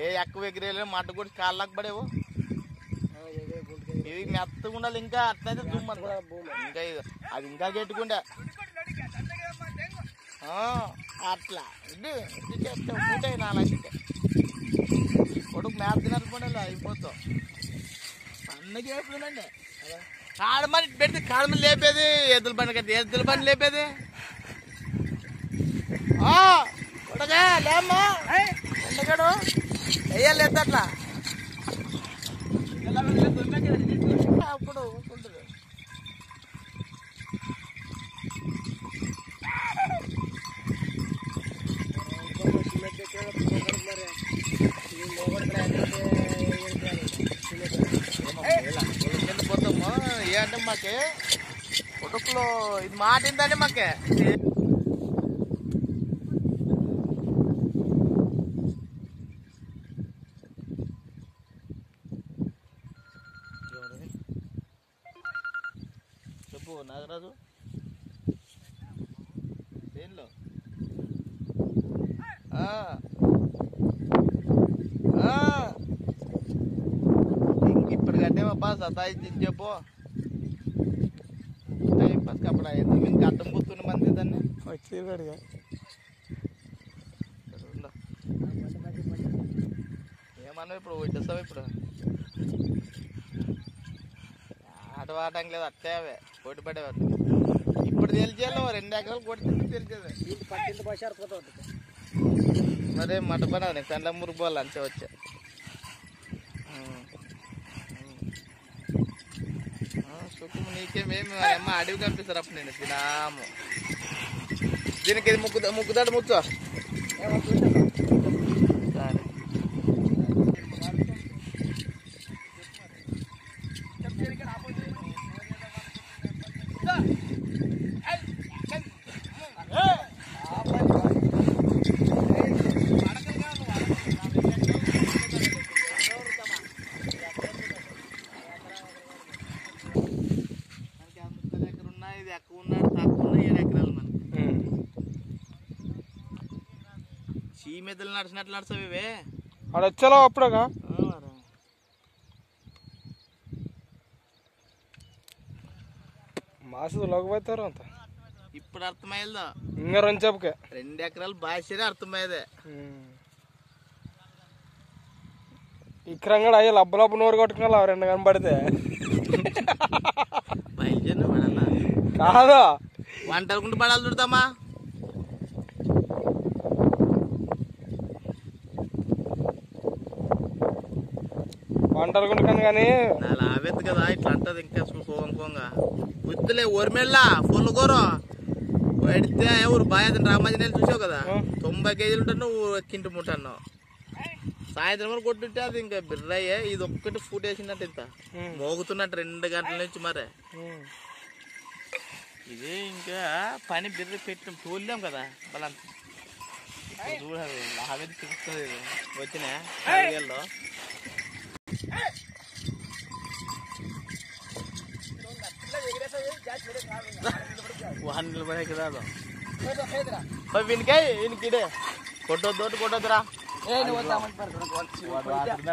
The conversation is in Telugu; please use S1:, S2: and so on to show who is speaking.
S1: ఏ ఎక్కువ ఎగిరేలే మట్ట కూడా కాళ్ళకు పడేవు ఇది మెత్తగా ఉండాలి ఇంకా అట్లయితే దుమ్మంత ఇంకా ఇది- అది ఇంకా గట్టుకుంటే అట్లా ఇది ఇది చేస్తే మూటే నాలుగు కొడుకు మేత తినకుండా అయిపోతావు అన్నకి వేస్తుందండి కాడ మరి పెడితే కాడ మీద లేపేది ఎద్దుల బండి కట్టి ఎద్దుల బండి లేపేది ఆ, కొడగా లేమ్మా ఎందుకడు వెయ్యాలి ఎద్దు అట్లా అప్పుడు ఊరుకుంటుంది కింద పోతాము ఏ అంటే మాకే ఉడుకులో ఇది మాట ఏంటంటే మాకే చెప్పు నాగరాజు దేనిలో ఆ. ఆ. ఇంక ఇప్పుడు కట్టేవప్పా సతాయి చెప్పు టైం పాస్ అప్పుడు ఎందుకు మేము గడ్డం కూర్చున్న మంది దాన్ని
S2: వచ్చేవాడుగా
S1: ఉండు. ఏమన్నావు ఇప్పుడు వచ్చేస్తావు ఇప్పుడు ఆట వాడటం లేదు అట్టే అవే పోటీ పడేవాడు ఇప్పుడు తెలిచేయాలి రెండు ఎకరాలు కొడితే తెలిసేది
S2: పట్టింది బషార్ పోతాడు
S1: మరే మట పడాలి కండ్ల మురుగు అంతే వచ్చా సుఖం నీకేమేమి అమ్మ అడవి కనిపిస్తారు అప్పుడు నేను తినాము దీనికి ఇది ముక్కు ముక్కుదాడు ముచ్చో సరే మనకి ఆ ముక్కలు ఎకరం ఉన్నాయి ఇది ఎక్కువ ఉన్నాడు తక్కువ ఉన్నాయి ఏడు ఎకరాలు మనకి చీ మెద్దలు నడిచినట్లు నడుస్తావు ఇవే
S2: ఆడ వచ్చేలా అప్పుడుగా
S1: ఆ మరి.
S2: మాసు లోకపోతారు అంత
S1: ఇప్పుడు అర్థమయ్యేదో
S2: ఇంకా రెండు చెప్పుకే
S1: రెండు ఎకరాలు బాసేనే అర్థమయ్యేదే
S2: ఇక్కడంగా అయ్యే లబ్బ లబ్బ నోరు కొట్టుకున్నా రెండు కనబడితే
S1: బయలుదేరి పడాలా
S2: కాదు
S1: వంటలుకుంటూ పడాలి చూడతామా
S2: వంటలు కొట్టుకాను కానీ
S1: నా లావెత్తు కదా ఇట్లా అంటది ఇంకా అసలు పోంగా గుర్తులే ఊరిమెల్లా ఫుల్ కూర పెడితే ఎవరు బాగా రామాజనేలు చూసావు కదా
S2: ఆ.
S1: తొంభై కేజీలు ఉంటాను నువ్వు కింటి ముట్టన్నావు సాయంత్రం వరకు కొట్టుంటే అది ఇంకా బిర్రయ్యే ఇది ఒక్కటి ఫుడ్ వేసినట్టు ఇంత
S2: ఉమ్.
S1: మోగుతున్నట్టు రెండు గంటల నుంచి మరే
S2: ఉమ్.
S1: ఇది ఇంకా పని బిర్ర పెట్టిన తోలేం కదా బలం చూడాలి లావేది చూస్తుంది ఇది వచ్చిన నాలుగేళ్ళు వాహన నిలబడే కదా వినికాయ వినికిడే కొట్టొద్దు కొట్టొద్దురా